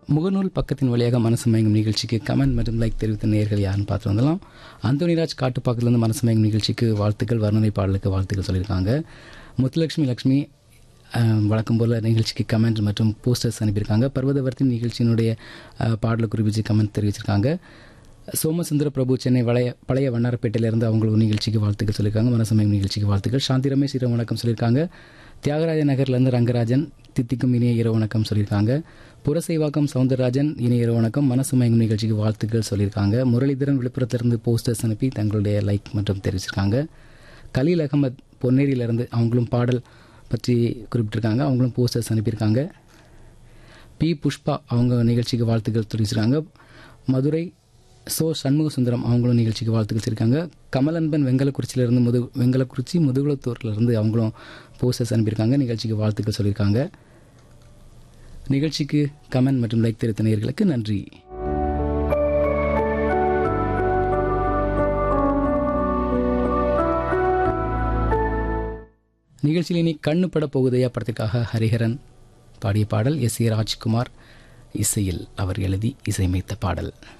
முகநூல் பக்கத்தின் வழியாக மனசு மயங்கும் நிகழ்ச்சிக்கு கமெண்ட் மற்றும் லைக் தெரிவித்த நேயர்கள் யாருன்னு பார்த்து வந்துடலாம் அந்தோனிராஜ் காட்டுப்பாக்கத்துலேருந்து மனசு மயங்கும் நிகழ்ச்சிக்கு வாழ்த்துக்கள் வர்ணனை பாடலுக்கு வாழ்த்துக்கள் சொல்லியிருக்காங்க முத்துலட்சுமி லக்ஷ்மி அஹ், வழக்கம் போல் நிகழ்ச்சிக்கு கமெண்ட் மற்றும் போஸ்டர்ஸ் அனுப்பியிருக்காங்க பர்வதவர்த்தி நிகழ்ச்சியினுடைய அஹ், பாடலை குறிப்பிச்சு கமெண்ட் தெரிவிச்சிருக்காங்க சோமசுந்தர பிரபு சென்னை வளைய பழைய வண்ணாரப்பேட்டையிலேருந்து அவங்களுக்கு நிகழ்ச்சிக்கு வாழ்த்துக்கள் சொல்லியிருக்காங்க மனசமயம் நிகழ்ச்சிக்கு வாழ்த்துக்கள் சாந்தி ரமேஷ் இரவு வணக்கம் சொல்லியிருக்காங்க தியாகராஜ நகர்லேருந்து ரங்கராஜன் தித்திக்கும் இனிய இரவு வணக்கம் சொல்லியிருக்காங்க புரசைவாக்கம் சவுந்தரராஜன் இனிய இரவு வணக்கம் மனசமயம் நிகழ்ச்சிக்கு வாழ்த்துக்கள் சொல்லியிருக்காங்க முரளிதரன் விழுப்புரத்திலிருந்து போஸ்டர்ஸ் அனுப்பி தங்களுடைய லைக் மற்றும் தெரிவிச்சிருக்காங்க கலீல் அகமத் பொன்னேரியிலேருந்து அவங்களும் பாடல் பற்றி குறிப்பிட்டிருக்காங்க அவங்களும் போஸ்டர்ஸ் அனுப்பியிருக்காங்க பி புஷ்பா அவங்க நிகழ்ச்சிக்கு வாழ்த்துக்கள் தெரிவிச்சிருக்காங்க மதுரை சோ சண்முக சுந்தரம் அவங்களும் நிகழ்ச்சிக்கு வாழ்த்துக்கள் சொல்லியிருக்காங்க கமலன்பன் வெங்கலக்குறிச்சியிலேருந்து முது வெங்கலக்குறிச்சி முதுகுளத்தூர்லேருந்து அவங்களும் போஸ்டர்ஸ் அனுப்பியிருக்காங்க நிகழ்ச்சிக்கு வாழ்த்துக்கள் சொல்லியிருக்காங்க நிகழ்ச்சிக்கு கமெண்ட் மற்றும் லைக் தெரிவித்த நேயர்களுக்கு நன்றி நிகழ்ச்சியில் இனி கண்ணு பட போகுதையா படத்திற்காக ஹரிஹரன் பாடிய பாடல் எஸ் ஏ ராஜ்குமார் இசையில் அவர் எழுதி இசையமைத்த பாடல்